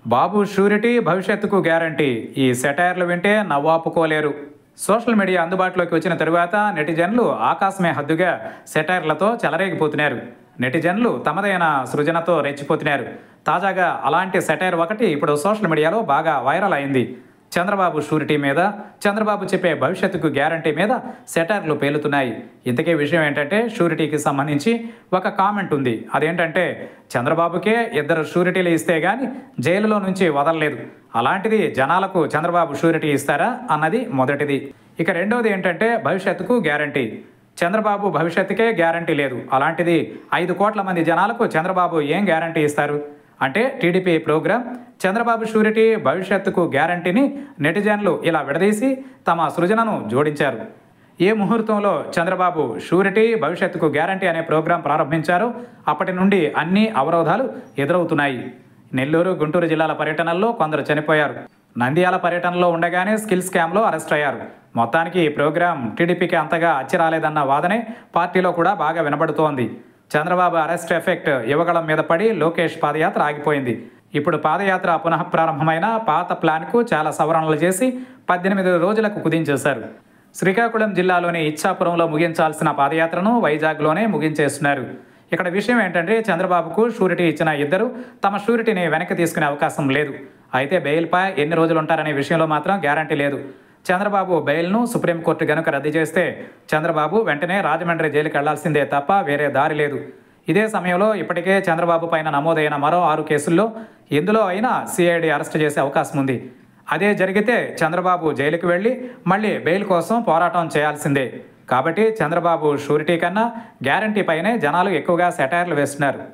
బాబు surety భవిష్యత్తుకు guarantee ఈ సెటైర్లు వింటే నవ్వాపుకోలేరు సోషల్ మీడియా అందుబాటులోకి వచ్చిన తరువాత నెటిజన్లు ఆకాశమే హద్దుగా సెటైర్లతో చెలరేగిపోతున్నారు నెటిజన్లు తమదైన సృజనతో రెచ్చిపోతున్నారు తాజాగా అలాంటి సెటైర్ ఒకటి ఇప్పుడు సోషల్ మీడియాలో బాగా వైరల్ అయింది చంద్రబాబు షూరిటీ మీద చంద్రబాబు చెప్పే భవిష్యత్తుకు గ్యారంటీ మీద సెటర్లు పేలుతున్నాయి ఇంతకీ విషయం ఏంటంటే షూరిటీకి సంబంధించి ఒక కామెంట్ ఉంది అదేంటంటే చంద్రబాబుకే ఇద్దరు షూరిటీలు ఇస్తే గాని జైలులో నుంచి వదలలేదు అలాంటిది జనాలకు చంద్రబాబు షూరిటీ ఇస్తారా అన్నది మొదటిది ఇక రెండవది ఏంటంటే భవిష్యత్తుకు గ్యారంటీ చంద్రబాబు భవిష్యత్తుకే గ్యారంటీ లేదు అలాంటిది ఐదు కోట్ల మంది జనాలకు చంద్రబాబు ఏం గ్యారంటీ ఇస్తారు అంటే టీడీపీ ప్రోగ్రాం చంద్రబాబు షూరిటీ భవిష్యత్తుకు గ్యారంటీని నెటిజన్లు ఇలా విడదీసి తమ సృజనను జోడించారు ఏ ముహూర్తంలో చంద్రబాబు షూరిటీ భవిష్యత్తుకు గ్యారంటీ అనే ప్రోగ్రాం ప్రారంభించారో అప్పటి నుండి అన్ని అవరోధాలు ఎదురవుతున్నాయి నెల్లూరు గుంటూరు జిల్లాల పర్యటనల్లో కొందరు చనిపోయారు నంద్యాల పర్యటనలో ఉండగానే స్కిల్ స్కామ్లో అరెస్ట్ అయ్యారు మొత్తానికి ఈ ప్రోగ్రాం టీడీపీకి అంతగా అచ్చి రాలేదన్న వాదనే పార్టీలో కూడా బాగా వినబడుతోంది చంద్రబాబు అరెస్ట్ ఎఫెక్ట్ యువగళం మీద పడి లోకేష్ పాదయాత్ర ఆగిపోయింది ఇప్పుడు పాదయాత్ర పునః ప్రారంభమైన పాత ప్లాన్కు చాలా సవరణలు చేసి పద్దెనిమిది రోజులకు కుదించేశారు శ్రీకాకుళం జిల్లాలోని ఇచ్చాపురంలో ముగించాల్సిన పాదయాత్రను వైజాగ్లోనే ముగించేస్తున్నారు ఇక్కడ విషయం ఏంటంటే చంద్రబాబుకు షూరిటీ ఇచ్చిన ఇద్దరు తమ షూరిటీని వెనక్కి తీసుకునే అవకాశం లేదు అయితే బెయిల్పై ఎన్ని రోజులు ఉంటారనే విషయంలో మాత్రం గ్యారంటీ లేదు చంద్రబాబు బెయిల్ను సుప్రీంకోర్టు గనుక రద్దు చేస్తే చంద్రబాబు వెంటనే రాజమండ్రి జైలుకి వెళ్లాల్సిందే తప్ప వేరే దారి లేదు ఇదే సమయంలో ఇప్పటికే చంద్రబాబు పైన నమోదైన మరో ఆరు కేసుల్లో ఎందులో అయినా సిఐడి అరెస్ట్ చేసే అవకాశం ఉంది అదే జరిగితే చంద్రబాబు జైలుకి వెళ్ళి మళ్ళీ బెయిల్ కోసం పోరాటం చేయాల్సిందే కాబట్టి చంద్రబాబు షూరిటీ కన్నా గ్యారంటీ పైనే జనాలు ఎక్కువగా సెటైర్లు వేస్తున్నారు